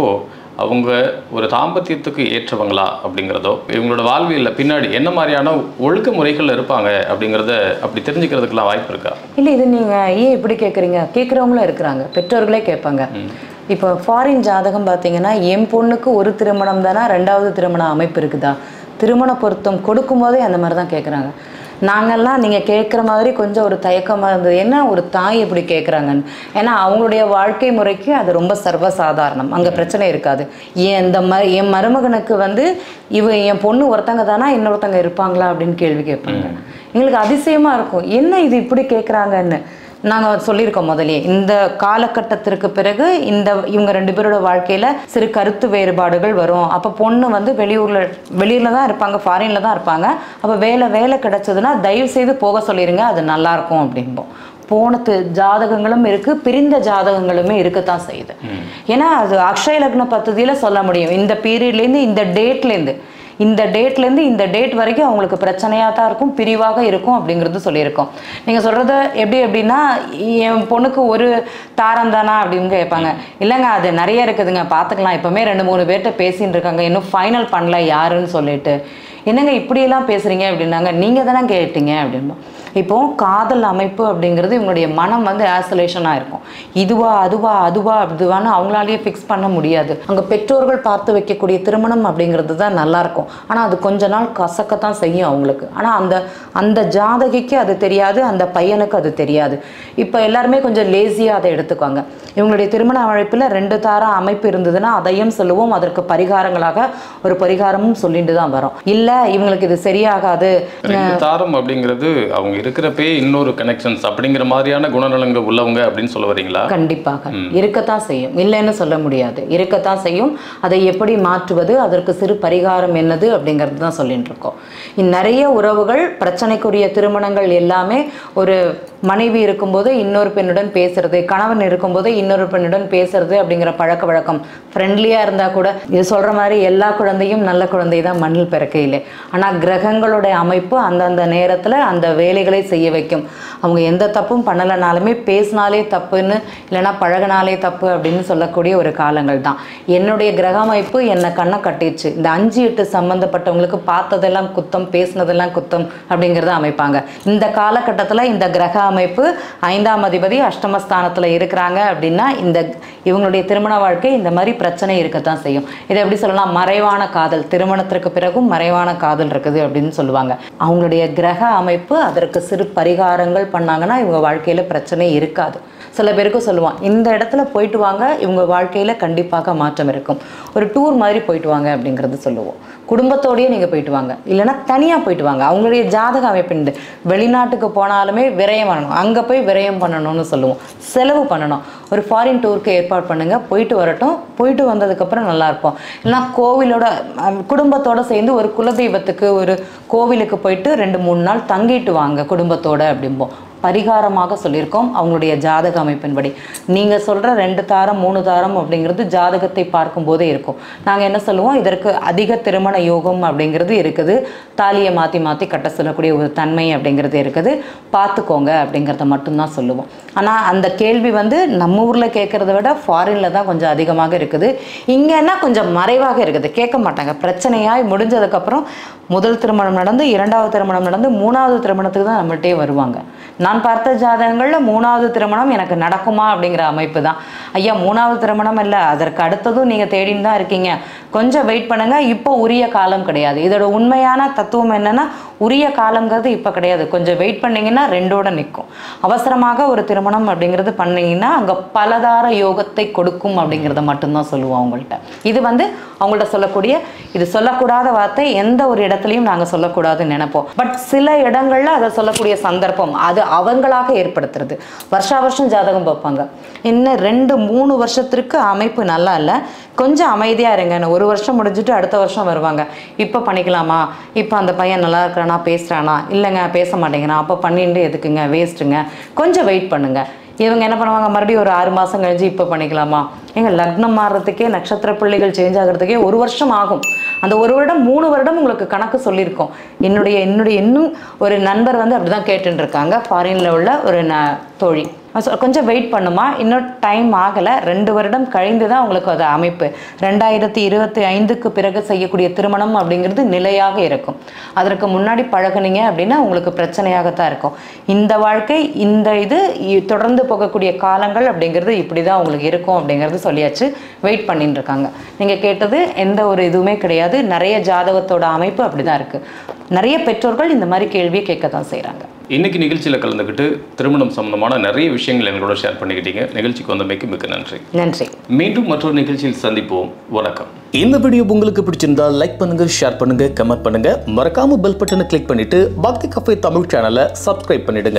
அவங்க ஒரு தாம்பத்தியத்துக்கு ஏற்றவங்களா அப்படிங்கிறதோ இவங்களோட வாழ்வியல்ல பின்னாடி என்ன மாதிரியான ஒழுக்க முறைகள் இருப்பாங்க அப்படிங்கிறத அப்படி தெரிஞ்சுக்கிறதுக்கெல்லாம் வாய்ப்பு இருக்கா இல்லை இது நீங்கள் ஏன் இப்படி கேட்குறீங்க கேட்குறவங்களும் இருக்கிறாங்க பெற்றோர்களே கேட்பாங்க இப்போ ஃபாரின் ஜாதகம் பார்த்தீங்கன்னா என் பொண்ணுக்கு ஒரு திருமணம் தானே ரெண்டாவது திருமண அமைப்பு இருக்குதா திருமண பொருத்தம் கொடுக்கும்போதே அந்த மாதிரி தான் கேட்குறாங்க நாங்கள்லாம் நீங்கள் கேட்குற மாதிரி கொஞ்சம் ஒரு தயக்கமாக இருந்தது என்ன ஒரு தாய் இப்படி கேட்குறாங்கன்னு ஏன்னா அவங்களுடைய வாழ்க்கை முறைக்கு அது ரொம்ப சர்வசாதாரணம் அங்கே பிரச்சனை இருக்காது ஏன் இந்த ம என் மருமகனுக்கு வந்து இவ என் பொண்ணு ஒருத்தங்க தானா இன்னொருத்தங்க இருப்பாங்களா அப்படின்னு கேள்வி கேட்பாங்க எங்களுக்கு அதிசயமாக இருக்கும் என்ன இது இப்படி கேட்குறாங்கன்னு நாங்கள் சொல்லியிருக்கோம் முதல்லயே இந்த காலகட்டத்திற்கு பிறகு இந்த இவங்க ரெண்டு பேரோட வாழ்க்கையில் சிறு கருத்து வேறுபாடுகள் வரும் அப்போ பொண்ணு வந்து வெளியூரில் வெளியூரில் தான் இருப்பாங்க ஃபாரினில் தான் இருப்பாங்க அப்போ வேலை வேலை கிடைச்சதுன்னா தயவு செய்து போக சொல்லிடுங்க அது நல்லா இருக்கும் அப்படிம்போம் போனது ஜாதகங்களும் இருக்கு பிரிந்த ஜாதகங்களுமே இருக்கத்தான் செய்யுது ஏன்னா அது அக்ஷய லக்ன பദ്ധதியில் சொல்ல முடியும் இந்த பீரியட்லேருந்து இந்த டேட்லேருந்து இந்த டேட்லேருந்து இந்த டேட் வரைக்கும் அவங்களுக்கு பிரச்சனையாக தான் இருக்கும் பிரிவாக இருக்கும் அப்படிங்கிறது சொல்லியிருக்கோம் நீங்கள் சொல்கிறது எப்படி எப்படின்னா என் பொண்ணுக்கு ஒரு தாரம் தானா அப்படின்னு கேட்பாங்க இல்லைங்க அது நிறைய இருக்குதுங்க பார்த்துக்கலாம் இப்போமே ரெண்டு மூணு பேர்கிட்ட பேசின்னு இருக்காங்க இன்னும் ஃபைனல் பண்ணல யாருன்னு சொல்லிட்டு என்னங்க இப்படியெல்லாம் பேசுகிறீங்க அப்படின்னாங்க நீங்கள் தானே கேட்டீங்க அப்படின்பா இப்போ காதல் அமைப்பு அப்படிங்கிறது இவங்களுடைய மனம் வந்து ஆசோலேஷனாக இருக்கும் இதுவா அதுவா அதுவா அதுவான்னு அவங்களாலேயே ஃபிக்ஸ் பண்ண முடியாது அங்கே பெற்றோர்கள் பார்த்து வைக்கக்கூடிய திருமணம் அப்படிங்கிறது தான் நல்லாயிருக்கும் ஆனால் அது கொஞ்ச நாள் கசக்கத்தான் செய்யும் அவங்களுக்கு ஆனால் அந்த அந்த ஜாதகிக்கு அது தெரியாது அந்த பையனுக்கு அது தெரியாது இப்போ எல்லாருமே கொஞ்சம் லேசியாக அதை எடுத்துக்குவாங்க இவங்களுடைய திருமண அழைப்பில் ரெண்டு தார அமைப்பு இருந்ததுன்னா அதையும் சொல்லுவோம் அதற்கு பரிகாரங்களாக ஒரு பரிகாரமும் சொல்லிட்டு தான் வரோம் இல்லை இவங்களுக்கு இது சரியாகாது ரெண்டு தாரம் அப்படிங்கிறது அவங்க இருக்கிறப்பே இன்னொரு கனெக்ஷன்ஸ் அப்படிங்கிற மாதிரியான குணநலங்கள் உள்ளவங்க அப்படின்னு சொல்ல வரீங்களா கண்டிப்பாக இருக்கத்தான் செய்யும் இல்லைன்னு சொல்ல முடியாது இருக்கத்தான் செய்யும் அதை எப்படி மாற்றுவது அதற்கு சிறு பரிகாரம் என்னது அப்படிங்கிறது தான் சொல்லிட்டு இருக்கோம் இந் நிறைய உறவுகள் பிரச்சனைக்குரிய திருமணங்கள் எல்லாமே ஒரு மனைவி இருக்கும்போது இன்னொரு பெண்ணுடன் பேசுறது கணவன் இருக்கும்போது இன்னொரு பெண்ணுடன் பேசுறது அப்படிங்கிற பழக்க வழக்கம் ஃப்ரெண்ட்லியாக இருந்தால் கூட இது சொல்கிற மாதிரி எல்லா குழந்தையும் நல்ல குழந்தை தான் மண்ணில் பிறக்கையிலே ஆனால் கிரகங்களுடைய அமைப்பு அந்தந்த நேரத்தில் அந்த வேலைகளை செய்ய வைக்கும் அவங்க எந்த தப்பும் பண்ணலைனாலுமே பேசினாலே தப்புன்னு இல்லைன்னா பழகினாலே தப்பு அப்படின்னு சொல்லக்கூடிய ஒரு காலங்கள் தான் என்னுடைய கிரக அமைப்பு என்னை கண்ணை கட்டிடுச்சு இந்த அஞ்சு எட்டு சம்மந்தப்பட்டவங்களுக்கு பார்த்ததெல்லாம் குத்தம் பேசினதெல்லாம் குத்தம் அப்படிங்கிறத அமைப்பாங்க இந்த காலகட்டத்தில் இந்த கிரக அமைப்பு ஐந்தாம் அதிபதி அஷ்டமஸ்தானத்தில் இருக்கிறாங்க அப்படின்னா இந்த இவங்களுடைய திருமண வாழ்க்கை இந்த மாதிரி பிரச்சனை இருக்கத்தான் செய்யும் இதை எப்படி சொல்லலாம் மறைவான காதல் திருமணத்திற்கு பிறகும் மறைவான காதல் இருக்குது அப்படின்னு சொல்லுவாங்க அவங்களுடைய கிரக அமைப்பு அதற்கு சிறு பரிகாரங்கள் பண்ணாங்கன்னா இவங்க வாழ்க்கையில் பிரச்சனை இருக்காது சில பேருக்கு சொல்லுவான் இந்த இடத்துல போயிட்டு வாங்க இவங்க வாழ்க்கையில் கண்டிப்பாக மாற்றம் இருக்கும் ஒரு டூர் மாதிரி போயிட்டு வாங்க அப்படிங்கிறது சொல்லுவோம் குடும்பத்தோடயே நீங்கள் போயிட்டு வாங்க இல்லைன்னா தனியாக போயிட்டு வாங்க அவங்களுடைய ஜாதக அமைப்பு வெளிநாட்டுக்கு போனாலுமே விரயம் பண்ணணும் அங்கே போய் விரயம் பண்ணணும்னு சொல்லுவோம் செலவு பண்ணணும் ஒரு ஃபாரின் டூருக்கு ஏற்பாடு பண்ணுங்க போயிட்டு வரட்டும் போயிட்டு வந்ததுக்கப்புறம் நல்லா இருப்போம் இல்லைன்னா கோவிலோட அஹ், குடும்பத்தோட சேர்ந்து ஒரு குலதெய்வத்துக்கு ஒரு கோவிலுக்கு போயிட்டு ரெண்டு மூணு நாள் தங்கிட்டு வாங்க குடும்பத்தோட அப்படிம்போம் பரிகாரமாக சொல்லியிருக்கோம் அவங்களுடைய ஜாதக அமைப்பின்படி நீங்கள் சொல்கிற ரெண்டு தாரம் மூணு தாரம் அப்படிங்கிறது ஜாதகத்தை பார்க்கும்போதே இருக்கும் நாங்கள் என்ன சொல்லுவோம் இதற்கு அதிக திருமண யோகம் அப்படிங்கிறது இருக்குது தாலியை மாற்றி மாற்றி கட்ட சொல்லக்கூடிய ஒரு தன்மை அப்படிங்கிறது இருக்குது பார்த்துக்கோங்க அப்படிங்கிறத மட்டும்தான் சொல்லுவோம் ஆனால் அந்த கேள்வி வந்து நம்ம ஊரில் கேட்குறத விட ஃபாரினில் தான் கொஞ்சம் அதிகமாக இருக்குது இங்கேன்னா கொஞ்சம் மறைவாக இருக்குது கேட்க மாட்டாங்க பிரச்சனையாய் முடிஞ்சதுக்கப்புறம் முதல் திருமணம் நடந்து இரண்டாவது திருமணம் நடந்து மூணாவது திருமணத்துக்கு தான் நம்மள்ட்டே வருவாங்க நான் பார்த்த ஜாதகங்களில் மூணாவது திருமணம் எனக்கு நடக்குமா அப்படிங்கிற அமைப்பு தான் ஐயா மூணாவது திருமணம் இல்லை அதற்கு அடுத்ததும் நீங்கள் தேடின்னு தான் இருக்கீங்க கொஞ்சம் வெயிட் பண்ணுங்க இப்போ உரிய காலம் கிடையாது இதோட உண்மையான தத்துவம் என்னன்னா உரிய காலங்கிறது இப்போ கிடையாது கொஞ்சம் வெயிட் பண்ணீங்கன்னா ரெண்டோட நிற்கும் அவசரமாக ஒரு திருமணம் அப்படிங்கிறது பண்ணீங்கன்னா அங்கே பலதார யோகத்தை கொடுக்கும் அப்படிங்கிறத மட்டும்தான் சொல்லுவோம் அவங்கள்ட்ட இது வந்து அவங்கள்ட்ட சொல்லக்கூடிய இது சொல்லக்கூடாத வார்த்தை எந்த ஒரு இடத்துலையும் நாங்கள் சொல்லக்கூடாதுன்னு நினைப்போம் பட் சில இடங்கள்ல அதை சொல்லக்கூடிய சந்தர்ப்பம் அது அவங்களாக ஏற்படுத்துறது வருஷா வருஷம் ஜாதகம் பார்ப்பாங்க இன்னும் ரெண்டு மூணு வருஷத்திற்கு அமைப்பு நல்லா இல்லை கொஞ்சம் அமைதியாக இருங்க இன்னும் ஒரு வருஷம் முடிஞ்சுட்டு அடுத்த வருஷம் வருவாங்க இப்போ பண்ணிக்கலாமா இப்போ அந்த பையன் நல்லா இருக்கிறானா பேசுகிறானா இல்லைங்க பேச மாட்டேங்கிறான் அப்போ பண்ணிட்டு எதுக்குங்க வேஸ்ட்டுங்க கொஞ்சம் வெயிட் பண்ணுங்க இவங்க என்ன பண்ணுவாங்க மறுபடியும் ஒரு ஆறு மாதம் கழிஞ்சு இப்போ பண்ணிக்கலாமா எங்க லக்னம் மாறுறதுக்கே நட்சத்திர பிள்ளைகள் சேஞ்ச் ஆகிறதுக்கே ஒரு வருஷம் ஆகும் அந்த ஒரு வருடம் மூணு வருடம் உங்களுக்கு கணக்கு சொல்லியிருக்கோம் என்னுடைய என்னுடைய இன்னும் ஒரு நண்பர் வந்து அப்படிதான் கேட்டுட்டு இருக்காங்க ஃபாரின்ல உள்ள ஒரு ந தோழி நான் சொ- கொஞ்சம் வெயிட் பண்ணுமா இன்னும் டைம் ஆகலை ரெண்டு வருடம் கழிந்து தான் உங்களுக்கு அது அமைப்பு ரெண்டாயிரத்தி இருபத்தி ஐந்துக்கு பிறகு செய்யக்கூடிய திருமணம் அப்படிங்கிறது நிலையாக இருக்கும் அதற்கு முன்னாடி பழகுனீங்க அப்படின்னா உங்களுக்கு பிரச்சனையாகத்தான் இருக்கும் இந்த வாழ்க்கை இந்த இது இ- தொடர்ந்து போகக்கூடிய காலங்கள் அப்படிங்கிறது இப்படி தான் உங்களுக்கு இருக்கும் அப்படிங்கிறது சொல்லியாச்சு வெயிட் பண்ணிட்டு இருக்காங்க நீங்கள் கேட்டது எந்த ஒரு இதுவுமே கிடையாது நிறைய ஜாதகத்தோட அமைப்பு அப்படி தான் இருக்குது நிறைய பெற்றோர்கள் இந்த மாதிரி கேள்வியை கேட்க தான் செய்கிறாங்க இன்னைக்கு நிகழ்ச்சியில் கலந்துக்கிட்டு திருமணம் சம்பந்தமான நிறைய விஷயங்கள் எங்களோட ஷேர் பண்ணிக்கிட்டீங்க நிகழ்ச்சிக்கு வந்தமைக்கு மிக்க நன்றி நன்றி மீண்டும் மற்றொரு நிகழ்ச்சியில் சந்திப்போம் வணக்கம் இந்த வீடியோ உங்களுக்கு பிடிச்சிருந்தா லைக் பண்ணுங்க ஷேர் பண்ணுங்க கமெண்ட் பண்ணுங்க மறக்காம பெல் பட்டனை கிளிக் பண்ணிட்டு பக்தி கஃபே தமிழ் சேனலை சப்ஸ்கிரைப் பண்ணிடுங்க